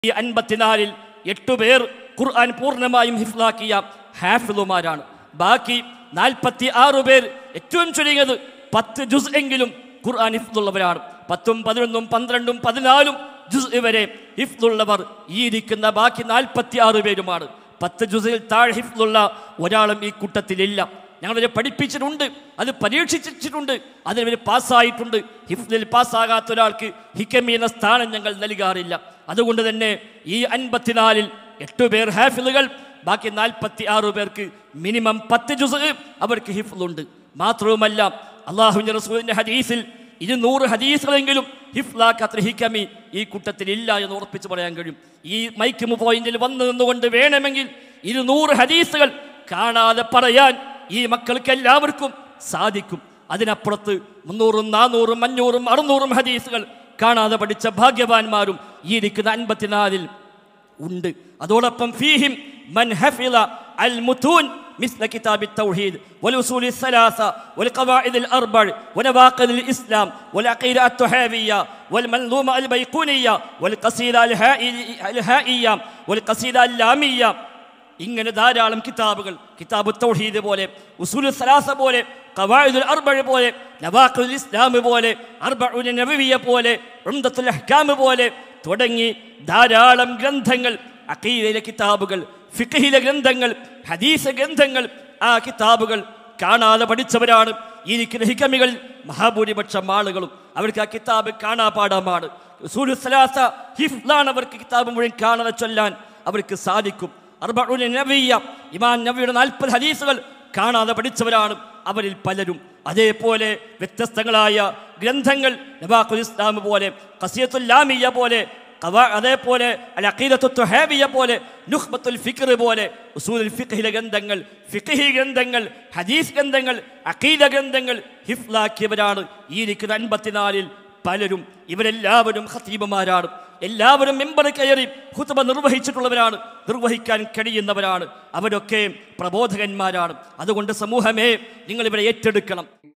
ഈ അൻപത്തിനാലിൽ എട്ടു പേർ ഖുർആൻ പൂർണ്ണമായും ഹിഫ്ലാക്കിയ ഹാഫിളുമാരാണ് ബാക്കി നാൽപ്പത്തി ആറ് പേർ ഏറ്റവും ചുരുങ്ങിയത് പത്ത് ജുസ് എങ്കിലും ഖുർആൻ ഹിഫ്ലുള്ളവരാണ് പത്തും പതിനൊന്നും പന്ത്രണ്ടും പതിനാലും ജുസ് വരെ ഹിഫ്ലുള്ളവർ ഈ ഇരിക്കുന്ന ബാക്കി നാൽപ്പത്തി ആറ് പേരുമാണ് പത്ത് ജുസിൽ താഴെ ഹിഫ്ലുള്ള ഒരാളും ഈ കൂട്ടത്തിലില്ല ഞങ്ങളവരെ പഠിപ്പിച്ചിട്ടുണ്ട് അത് പരീക്ഷിച്ചിട്ടുണ്ട് അതിനവർ പാസ്സായിട്ടുണ്ട് ഹിഫ്ലിൽ പാസ്സാകാത്ത ഒരാൾക്ക് ഹിക്കമി എന്ന സ്ഥാനം ഞങ്ങൾ നൽകാറില്ല അതുകൊണ്ട് തന്നെ ഈ അൻപത്തിനാലിൽ എട്ട് പേർ ഹാഫിലുകൾ ബാക്കി നാൽപ്പത്തി ആറ് പേർക്ക് മിനിമം പത്ത് ജുസ് അവർക്ക് ഹിഫ്ലുണ്ട് മാത്രവുമല്ല അള്ളാഹുവിൻ്റെ റസൂലിൻ്റെ ഹദീസിൽ ഇരുന്നൂറ് ഹദീസുകളെങ്കിലും ഹിഫ്ലാക്കാത്ര ഹിക്കമി ഈ കൂട്ടത്തിൽ ഇല്ല എന്ന് ഉറപ്പിച്ച് പറയാൻ കഴിയും ഈ മൈക്ക് പോയിന്റിൽ വന്നു നിന്നുകൊണ്ട് വേണമെങ്കിൽ ഇരുന്നൂറ് ഹദീസുകൾ കാണാതെ പറയാൻ ഈ മക്കൾക്ക് എല്ലാവർക്കും സാധിക്കും അതിനപ്പുറത്ത് മുന്നൂറും നാനൂറും അഞ്ഞൂറും അറുന്നൂറും ഹദീസുകൾ കാണാതെ പഠിച്ച ഭാഗ്യവാന്മാരും ഈ ഇരിക്കുന്ന അൻപത്തിനാലിൽ ഉണ്ട് അതോടൊപ്പം ഫീഹിം മൻ ഹഫിള അൽ മുതൂൻ مثل كتاب التوحيد والأصول الثلاثة والقواعد الأربع ونواقض الإسلام والعقيدة التحاوية والمنظومة البيقونية والقصيدة الهائي- الهائية والقصيدة اللامية ഇങ്ങനെ ധാരാളം കിതാബുകൾ കിതാബ് തൗഹീദ് പോലെ ഉസൂൽ സലാസ പോലെ ഖവായിദുൽ അർബഅ പോലെ നവാഖിദുൽ ഇസ്ലാം പോലെ അർബഉൽ നബവിയ പോലെ ഉംദത്തുൽ അഹ്കാം പോലെ തുടങ്ങി ധാരാളം ഗ്രന്ഥങ്ങൾ അഖീദയിലെ കിതാബുകൾ ഫിഖഹിലെ ഗ്രന്ഥങ്ങൾ ഹദീസ് ഗ്രന്ഥങ്ങൾ ആ കിതാബുകൾ കാണാതെ പഠിച്ചവരാണ് ഈ ഇരിക്കുന്ന ഹിക്കമികളിൽ മഹാഭൂരിപക്ഷം ആളുകളും അവർക്ക് ആ കിതാബ് കാണാപാഠമാണ് ഉസൂൽ സലാസ ഹിഫ്ലാണ് അവർക്ക് കിതാബ് മുഴുവൻ കാണാതെ ചൊല്ലാൻ അവർക്ക് സാധിക്കും അർബഉൽ നബിയ ഇമാം നബിയുടെ നാൽപ്പത് ഹദീസുകൾ കാണാതെ പഠിച്ചവരാണ് അവരിൽ പലരും അതേപോലെ വ്യത്യസ്തങ്ങളായ ഗ്രന്ഥങ്ങൾ നവാഖുൽ ഇസ്ലാം പോലെ ഖസിയത്തുൽ ലാമിയ പോലെ ഖവാ- അതേപോലെ അൽ അഖീദത്തു തുഹാബിയ പോലെ നുഖ്ബത്തുൽ ഫിക്ർ പോലെ ഉസൂലുൽ ഫിഖ്ഹിലെ ഗ്രന്ഥങ്ങൾ ഫിഖ്ഹി ഗ്രന്ഥങ്ങൾ ഹദീസ് ഗ്രന്ഥങ്ങൾ അഖീദ ഗ്രന്ഥങ്ങൾ ഹിഫ്ലാക്കിയവരാണ് ഈ ഇരിക്കുന്ന അൻപത്തിനാലിൽ പലരും ഇവരെല്ലാവരും ഖത്തീബുമാരാണ് എല്ലാവരും മെമ്പർ കയറി ഹുത്തുബ നിർവഹിച്ചിട്ടുള്ളവരാണ് നിർവഹിക്കാൻ കഴിയുന്നവരാണ് അവരൊക്കെ പ്രബോധകന്മാരാണ് അതുകൊണ്ട് സമൂഹമേ നിങ്ങൾ ഇവരെ ഏറ്റെടുക്കണം